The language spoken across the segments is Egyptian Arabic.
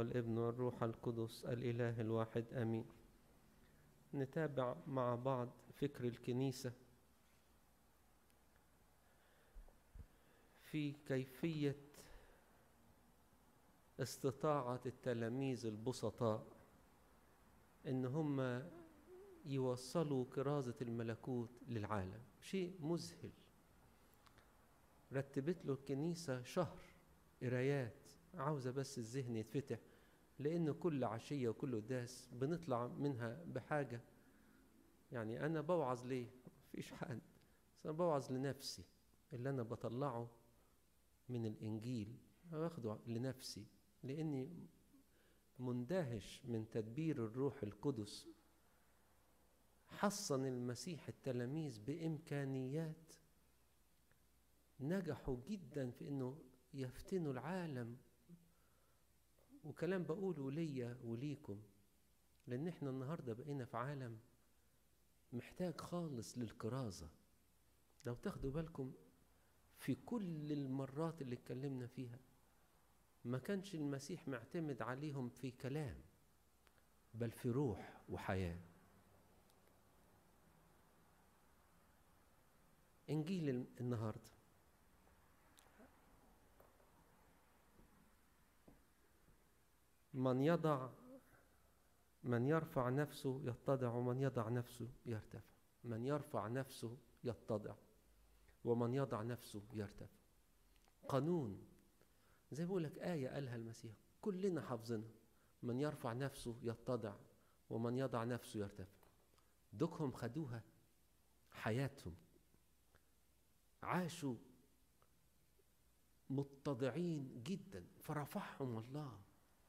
والابن والروح القدس الإله الواحد آمين نتابع مع بعض فكر الكنيسة في كيفية استطاعة التلاميذ البسطاء إن هم يوصلوا كرازة الملكوت للعالم شيء مذهل رتبت له الكنيسة شهر قرايات عاوزة بس الذهن يتفتح لأن كل عشية وكل قداس بنطلع منها بحاجة يعني أنا بوعظ ليه؟ مفيش حد بس أنا بوعظ لنفسي اللي أنا بطلعه من الإنجيل باخده لنفسي لأني مندهش من تدبير الروح القدس حصن المسيح التلاميذ بإمكانيات نجحوا جدا في انه يفتنوا العالم وكلام بقوله ليا وليكم لان احنا النهارده بقينا في عالم محتاج خالص للكرازه لو تاخدوا بالكم في كل المرات اللي اتكلمنا فيها ما كانش المسيح معتمد عليهم في كلام بل في روح وحياه انجيل النهارده من يضع من يرفع نفسه يتضع ومن يضع نفسه يرتفع من يرفع نفسه يتضع ومن يضع نفسه يرتفع قانون زي بقول لك آية قالها المسيح كلنا حافظينها من يرفع نفسه يتضع ومن يضع نفسه يرتفع دوكهم خدوها حياتهم عاشوا متضعين جدا فرفعهم الله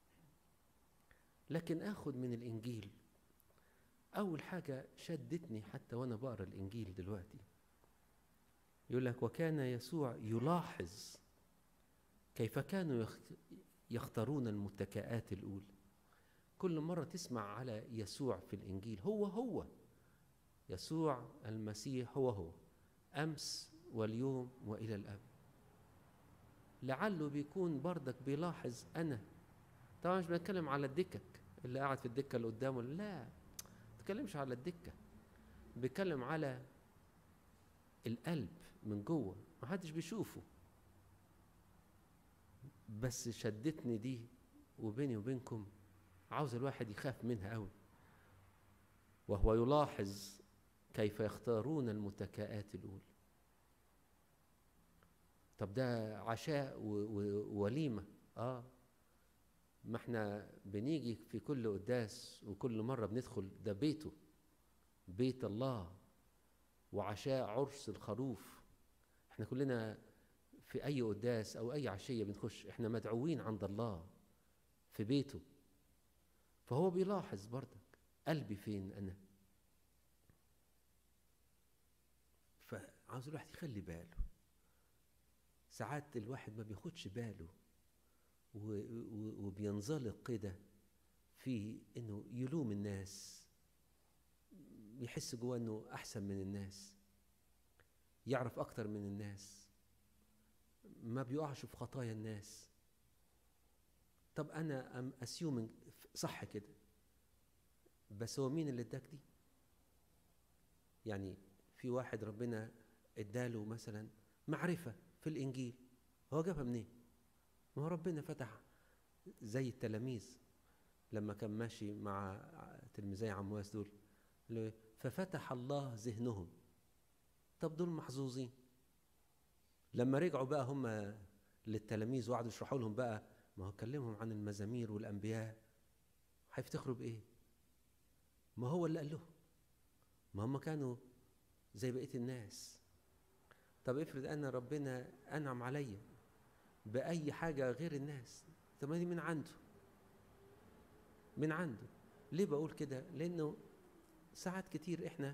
لكن اخد من الانجيل اول حاجه شدتني حتى وانا بقرا الانجيل دلوقتي يقول لك وكان يسوع يلاحظ كيف كانوا يختارون المتكئات الاولى كل مره تسمع على يسوع في الانجيل هو هو يسوع المسيح هو هو امس واليوم والى الابد لعله بيكون بردك بيلاحظ انا طبعا مش بنتكلم على الدكك اللي قاعد في الدكه اللي قدامه لا ما بتكلمش على الدكه بيتكلم على القلب من جوه ما حدش بيشوفه بس شدتني دي وبيني وبينكم عاوز الواحد يخاف منها قوي وهو يلاحظ كيف يختارون المتكئات الاولى طب ده عشاء ووليمه اه ما احنا بنيجي في كل قداس وكل مرة بندخل ده بيته بيت الله وعشاء عرس الخروف احنا كلنا في اي قداس او اي عشية بنخش احنا مدعوين عند الله في بيته فهو بيلاحظ برضك قلبي فين انا فعاوز الواحد يخلي باله ساعات الواحد ما بياخدش باله وبينزلق كده في انه يلوم الناس يحس جواه انه احسن من الناس يعرف اكتر من الناس ما بيقعش في خطايا الناس طب انا ام اسيومنج صح كده بس هو مين اللي اداك دي يعني في واحد ربنا اداله مثلا معرفه في الانجيل هو جابها منين ما هو ربنا فتح زي التلاميذ لما كان ماشي مع تلميذي عمواس دول ففتح الله ذهنهم طب دول محظوظين لما رجعوا بقى هم للتلاميذ وقعدوا يشرحوا لهم بقى ما هو كلمهم عن المزامير والانبياء هيفتخروا بايه ما هو اللي قال لهم ما هم كانوا زي بقيه الناس طب افرض انا ربنا انعم عليا بأي حاجة غير الناس طب دي من عنده من عنده ليه بقول كده لأنه ساعات كتير إحنا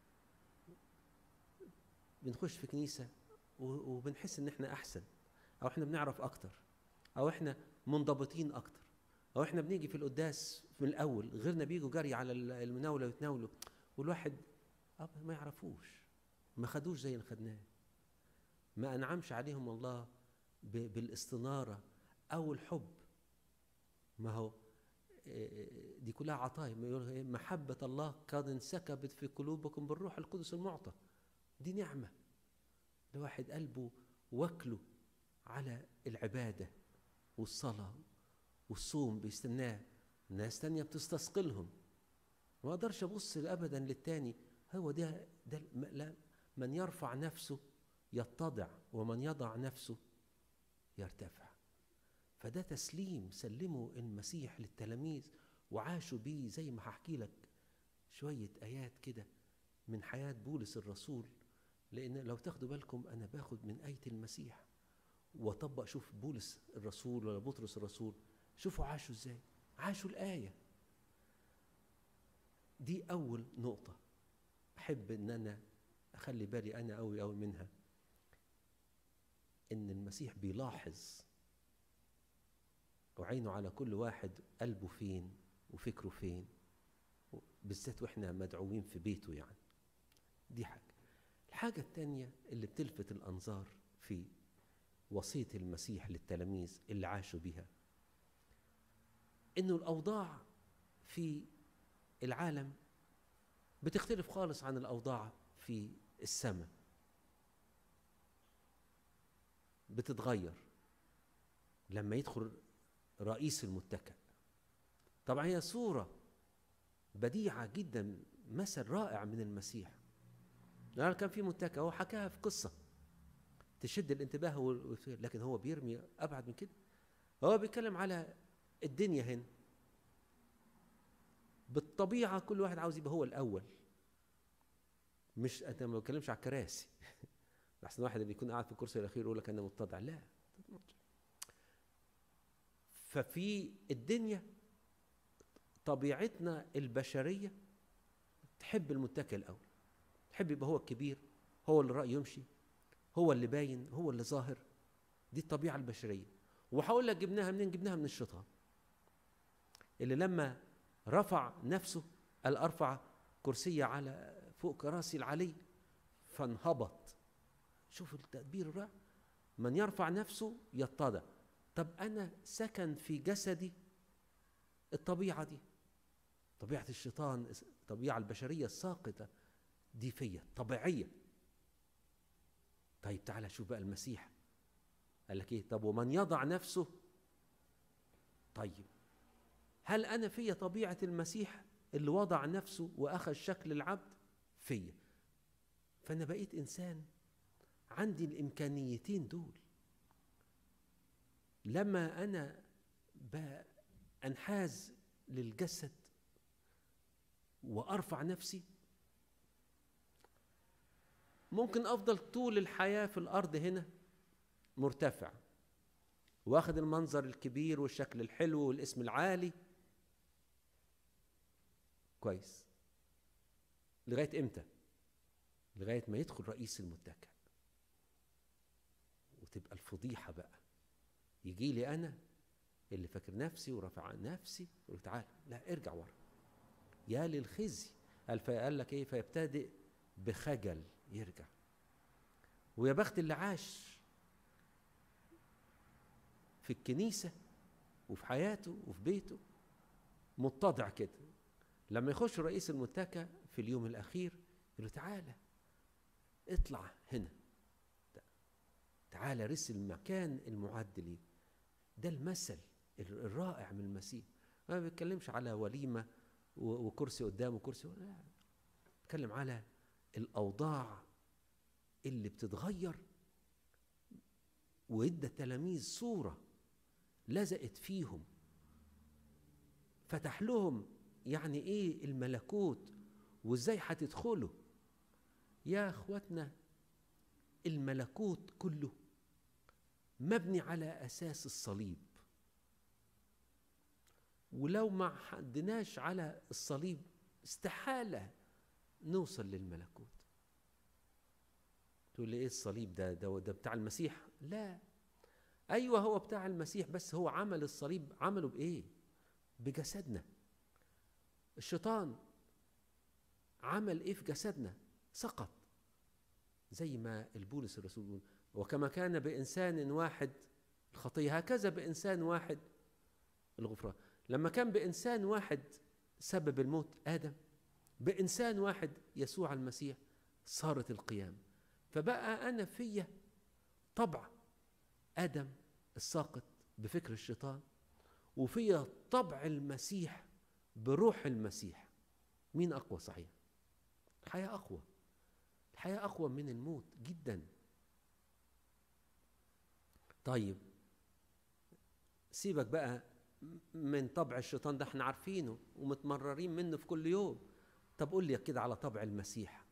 بنخش في كنيسة وبنحس إن إحنا أحسن أو إحنا بنعرف أكتر أو إحنا منضبطين أكتر أو إحنا بنيجي في القداس من الأول غيرنا بيجوا جري على المناولة ويتناولوا والواحد ما يعرفوش ما خدوش زي اللي خدناه ما أنعمش عليهم الله بالاستنارة أو الحب ما هو آه، دي كلها عطايا ما يقول إيه؟ محبة الله قد انسكبت في قلوبكم بالروح القدس المعطى دي نعمة لواحد قلبه وكله على العبادة والصلاة والصوم بيستناه ناس تانية بتستثقلهم ما اقدرش ابص ابدا للتاني هو ده ده لا من يرفع نفسه يتضع ومن يضع نفسه يرتفع فده تسليم سلموا المسيح للتلاميذ وعاشوا بيه زي ما هحكي لك شوية آيات كده من حياة بولس الرسول لأن لو تاخدوا بالكم أنا باخد من آية المسيح وأطبق شوف بولس الرسول ولا بطرس الرسول شوفوا عاشوا إزاي عاشوا الآية دي أول نقطة أحب إن أنا أخلي بالي أنا أوي أوي منها إن المسيح بيلاحظ وعينه على كل واحد قلبه فين وفكره فين بالذات واحنا مدعوين في بيته يعني دي حاجة الحاجة التانية اللي بتلفت الأنظار في وصية المسيح للتلاميذ اللي عاشوا بها إنه الأوضاع في العالم بتختلف خالص عن الأوضاع في السماء بتتغير لما يدخل رئيس المتكئ طبعا هي صورة بديعة جدا مثل رائع من المسيح يعني كان في متكئ هو حكاها في قصة تشد الانتباه لكن هو بيرمي أبعد من كده هو بيتكلم على الدنيا هنا بالطبيعة كل واحد عاوز يبقى هو الأول مش أنت ما بتكلمش على الكراسي أحسن واحد اللي بيكون قاعد في الكرسي الأخير يقول لك أنا متضع لا ففي الدنيا طبيعتنا البشرية تحب المتكئ الأول تحب يبقى هو الكبير هو اللي رأيه يمشي هو اللي باين هو اللي ظاهر دي الطبيعة البشرية وهقول لك جبناها منين جبناها من الشيطان اللي لما رفع نفسه قال ارفع كرسي على فوق كراسي العلي فانهبط شوف التدبير الرائع من يرفع نفسه يتضع طب انا سكن في جسدي الطبيعه دي طبيعه الشيطان الطبيعه البشريه الساقطه دي فيا طبيعيه طيب تعالى شوف بقى المسيح قال لك ايه طب ومن يضع نفسه طيب هل انا فيا طبيعه المسيح اللي وضع نفسه واخذ شكل العبد فيا فانا بقيت انسان عندي الامكانيتين دول لما انا انحاز للجسد وارفع نفسي ممكن افضل طول الحياه في الارض هنا مرتفع واخد المنظر الكبير والشكل الحلو والاسم العالي كويس لغايه امتى لغايه ما يدخل رئيس المتكئ وتبقى الفضيحه بقى يجي لي انا اللي فاكر نفسي ورفع نفسي يقول تعال لا ارجع ورا يا للخزي قال لك ايه فيبتدئ بخجل يرجع ويا بخت اللي عاش في الكنيسه وفي حياته وفي بيته متضع كده لما يخش رئيس المتكة في اليوم الأخير يقول له تعالى اطلع هنا تعالى رس المكان المعد ليك ده المثل الرائع من المسيح ما بيتكلمش على وليمة وكرسي قدامه وكرسي لا بيتكلم على الأوضاع اللي بتتغير وادى التلاميذ صورة لزقت فيهم فتح لهم يعني ايه الملكوت وازاي هتدخلوا يا اخواتنا الملكوت كله مبني على اساس الصليب ولو ما حدناش على الصليب استحاله نوصل للملكوت تقول لي ايه الصليب ده ده ده بتاع المسيح لا ايوه هو بتاع المسيح بس هو عمل الصليب عمله بايه بجسدنا الشيطان عمل ايه في جسدنا سقط زي ما البولس الرسول يقول وكما كان بإنسان واحد الخطية هكذا بإنسان واحد الغفران لما كان بإنسان واحد سبب الموت آدم بإنسان واحد يسوع المسيح صارت القيامة فبقى أنا فيا طبع آدم الساقط بفكر الشيطان وفيا طبع المسيح بروح المسيح مين أقوى صحيح الحياة أقوى الحياة أقوى من الموت جدا طيب سيبك بقى من طبع الشيطان ده احنا عارفينه ومتمررين منه في كل يوم طب قول لي كده على طبع المسيح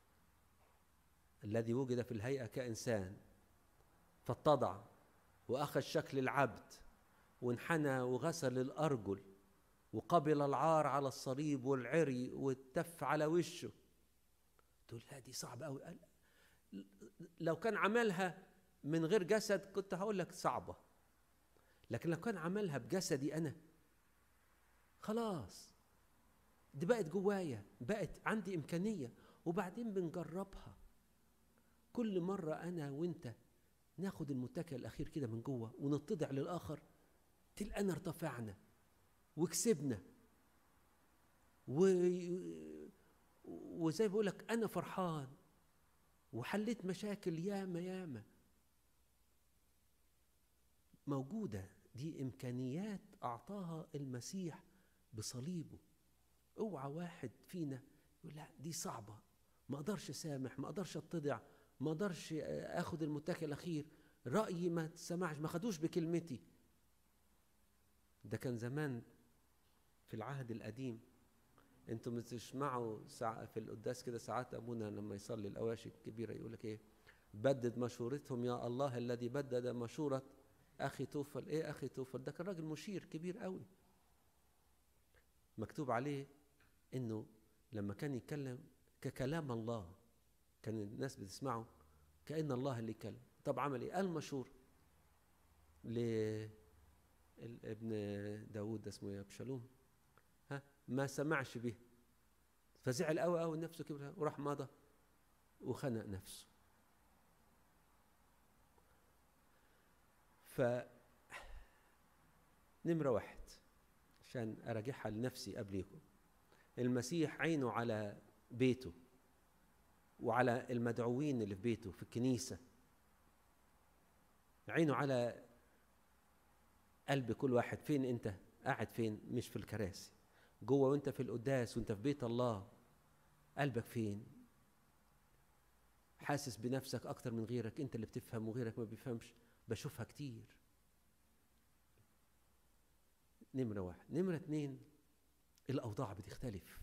الذي وجد في الهيئة كإنسان فاتضع وأخذ شكل العبد وانحنى وغسل الأرجل وقبل العار على الصليب والعري والتف على وشه تقول لا دي صعبة أوي لو كان عملها من غير جسد كنت هقول لك صعبة لكن لو كان عملها بجسدي أنا خلاص دي بقت جوايا بقت عندي إمكانية وبعدين بنجربها كل مرة أنا وأنت ناخد المتكئ الأخير كده من جوه ونتضع للآخر تلقانا ارتفعنا وكسبنا و... وزي بقول لك أنا فرحان وحليت مشاكل ياما ياما موجودة دي إمكانيات أعطاها المسيح بصليبه اوعى واحد فينا يقول لا دي صعبة ما أقدرش أسامح ما أقدرش أتضع ما أقدرش آخد المتكئ الأخير رأيي ما تسمعش ما خدوش بكلمتي ده كان زمان في العهد القديم انتم بتسمعوا في القداس كده ساعات ابونا لما يصلي الاواشي الكبيره يقول لك ايه بدد مشورتهم يا الله الذي بدد مشوره اخي توفل ايه اخي توفل ده كان راجل مشير كبير قوي مكتوب عليه انه لما كان يتكلم ككلام الله كان الناس بتسمعه كأن الله اللي يتكلم طب عمل ايه قال مشهور لابن داود اسمه ايه ابشالوم ها ما سمعش به فزعل قوي قوي نفسه كبر وراح مضى وخنق نفسه ف نمرة واحد عشان أراجعها لنفسي قبليكم المسيح عينه على بيته وعلى المدعوين اللي في بيته في الكنيسة عينه على قلب كل واحد فين انت قاعد فين مش في الكراسي جوه وانت في القداس وانت في بيت الله قلبك فين حاسس بنفسك اكتر من غيرك انت اللي بتفهم وغيرك ما بيفهمش بشوفها كتير نمرة واحد نمرة اتنين الأوضاع بتختلف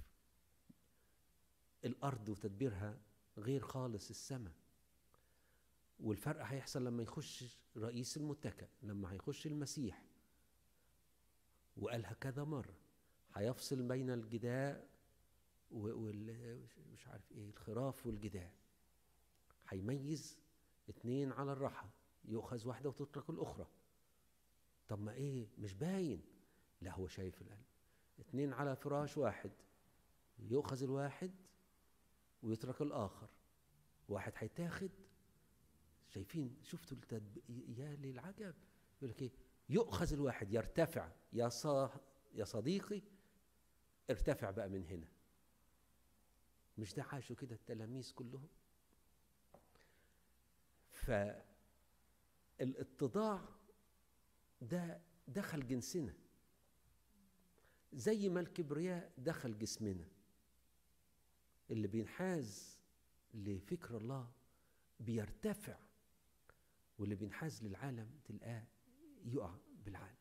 الأرض وتدبيرها غير خالص السماء والفرق هيحصل لما يخش رئيس المتكئ لما هيخش المسيح وقالها كذا مرة هيفصل بين الجداء وال مش عارف ايه الخراف والجداء هيميز اتنين على الراحة يؤخذ واحدة وتترك الأخرى طب ما ايه مش باين لا هو شايف القلب اتنين على فراش واحد يؤخذ الواحد ويترك الآخر واحد هيتاخد شايفين شفتوا التدب... يا للعجب يقول لك ايه يؤخذ الواحد يرتفع يا صا... يا صديقي ارتفع بقى من هنا مش ده عاشوا كده التلاميذ كلهم فالاتضاع ده دخل جنسنا زي ما الكبرياء دخل جسمنا اللي بينحاز لفكر الله بيرتفع واللي بينحاز للعالم تلقاه يقع بالعالم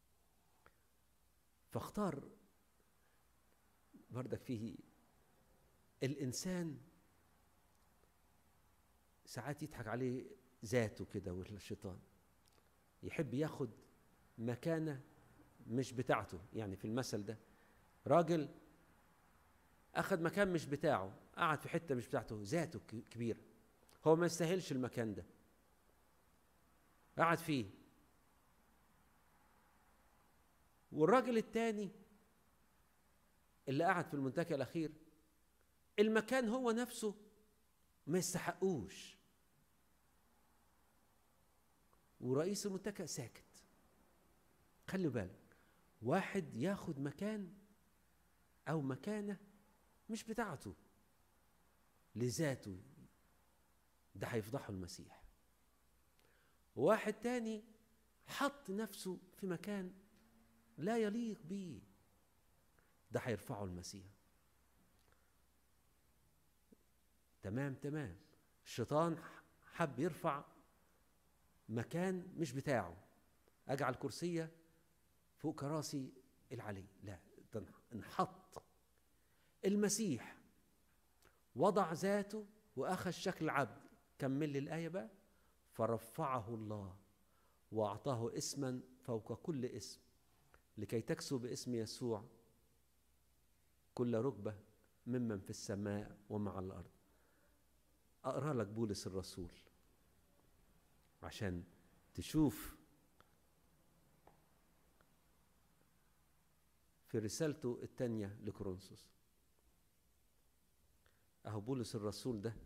فاختار بردك فيه الإنسان ساعات يضحك عليه ذاته كده والشيطان يحب ياخد مكانة مش بتاعته يعني في المثل ده راجل أخذ مكان مش بتاعه قعد في حتة مش بتاعته ذاته كبيرة هو ما يستاهلش المكان ده قعد فيه والراجل التاني اللي قعد في المنتكى الأخير المكان هو نفسه ما يستحقوش ورئيس المنتكى ساكت خلي بالك واحد ياخد مكان او مكانه مش بتاعته لذاته ده هيفضحه المسيح واحد تاني حط نفسه في مكان لا يليق بيه ده هيرفعه المسيح تمام تمام الشيطان حب يرفع مكان مش بتاعه اجعل كرسيه فوق كراسي العلي لا ده انحط المسيح وضع ذاته واخذ شكل عبد كمل لي الايه بقى فرفعه الله واعطاه اسما فوق كل اسم لكي تكسو باسم يسوع كل ركبه ممن في السماء ومع الارض اقرا لك بولس الرسول عشان تشوف في رسالته الثانيه لكورنثوس اهو بولس الرسول ده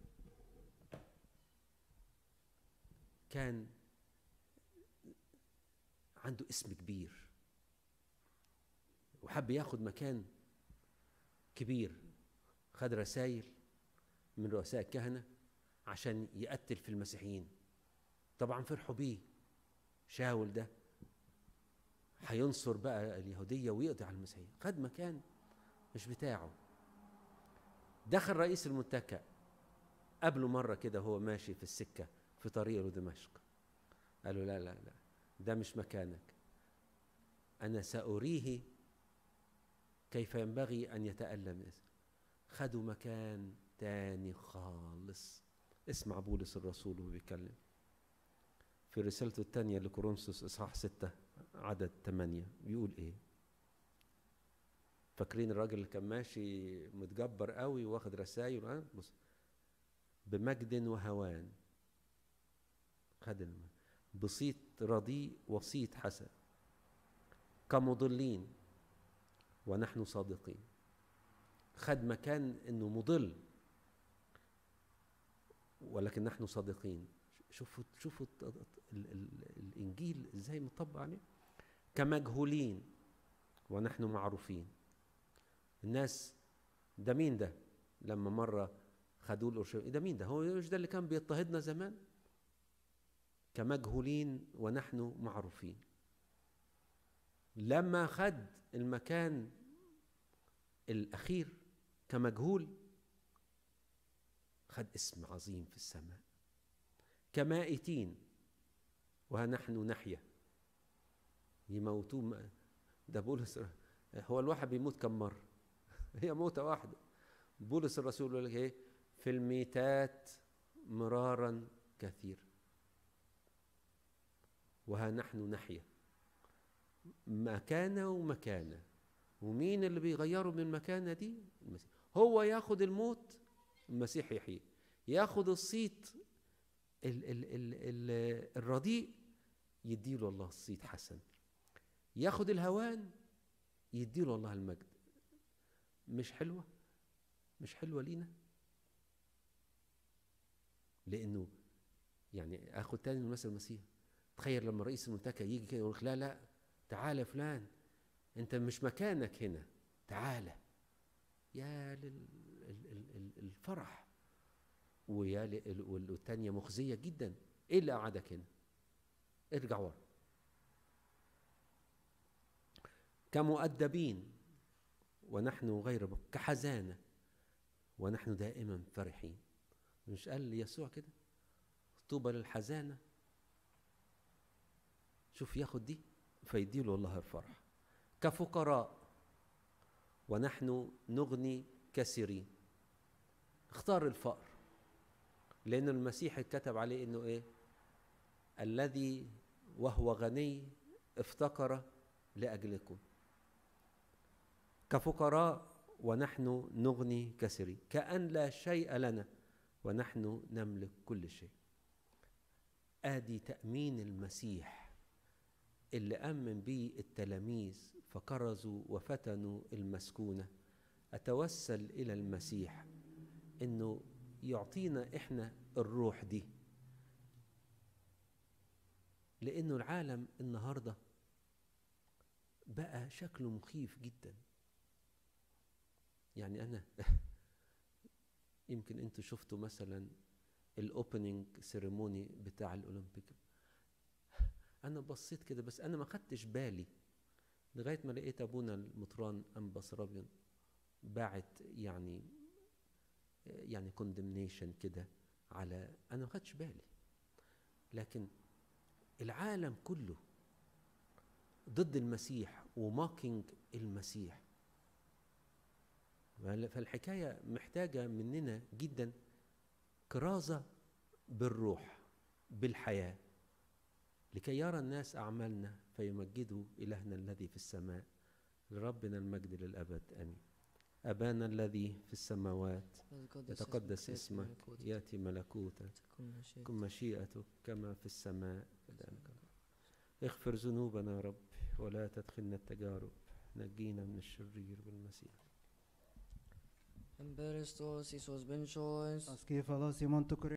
كان عنده اسم كبير وحب ياخد مكان كبير خد رسائل من رؤساء الكهنة عشان يقتل في المسيحيين طبعا فرحوا بيه شاول ده هينصر بقى اليهودية ويقضي على المسيحيين خد مكان مش بتاعه دخل رئيس المتكأ قابله مرة كده هو ماشي في السكة في طريقه لدمشق قال له لا لا لا ده مش مكانك أنا سأريه كيف ينبغي أن يتألم خدوا مكان تاني خالص اسمع بولس الرسول وهو بيتكلم في رسالته الثانية لكورنثوس إصحاح ستة عدد ثمانية بيقول إيه فاكرين الراجل اللي كان ماشي متجبر قوي واخد رسائل أه؟ بص بمجد وهوان خد بصيت رديء وصيت حسن كمضلين ونحن صادقين خد مكان انه مضل ولكن نحن صادقين شوفوا شوفوا الانجيل ازاي مطبق عليه كمجهولين ونحن معروفين الناس ده مين ده لما مره خدوه الاورشليم ده مين ده هو مش ده اللي كان بيضطهدنا زمان كمجهولين ونحن معروفين لما خد المكان الاخير كمجهول خد اسم عظيم في السماء كمائتين ونحن نحيا يموتوه ده بولس هو الواحد بيموت كم مرة هي موتة واحدة بولس الرسول يقول لك ايه في الميتات مرارا كثيرا وها نحن نحيا مكانة ومكانة ومين اللي بيغيروا من المكانة دي المسيح هو ياخد الموت المسيح يحيي ياخد الصيت ال ال ال ال الرديء يديله الله الصيت حسن ياخد الهوان يديله الله المجد مش حلوة مش حلوة لينا لأنه يعني آخد تاني من مثل المسيح تخيل لما رئيس المنتكى يجي كده يقول لا لا تعالى فلان انت مش مكانك هنا تعالى يا للفرح ويا والتانية مخزية جدا ايه اللي قعدك هنا ارجع ورا كمؤدبين ونحن غير كحزانة ونحن دائما فرحين مش قال يسوع كده طوبى للحزانة شوف ياخد دي فيديله الله الفرح كفقراء ونحن نغني كثيرين اختار الفقر لأن المسيح اتكتب عليه إنه إيه الذي وهو غني افتقر لأجلكم كفقراء ونحن نغني كثيرين كأن لا شيء لنا ونحن نملك كل شيء آدي تأمين المسيح اللي أمن به التلاميذ فكرزوا وفتنوا المسكونة أتوسل إلى المسيح إنه يعطينا إحنا الروح دي لأنه العالم النهاردة بقى شكله مخيف جدا يعني انا يمكن انتوا شفتوا مثلا الاوبننج سيريموني بتاع الاولمبيك انا بصيت كده بس انا ما خدتش بالي لغايه ما لقيت ابونا المطران انبس رابيون باعت يعني يعني كوندمنيشن كده على انا ما خدتش بالي لكن العالم كله ضد المسيح وماكينج المسيح فالحكاية محتاجة مننا جدا كرازة بالروح بالحياة لكي يرى الناس أعمالنا فيمجدوا إلهنا الذي في السماء لربنا المجد للأبد آمين أبانا الذي في السماوات يتقدس اسمك يأتي ملكوتك كن مشيئتك كما في السماء كذلك اغفر ذنوبنا يا رب ولا تدخلنا التجارب نجينا من الشرير بالمسيح Emberestos Isos benchois. Asque falas Simon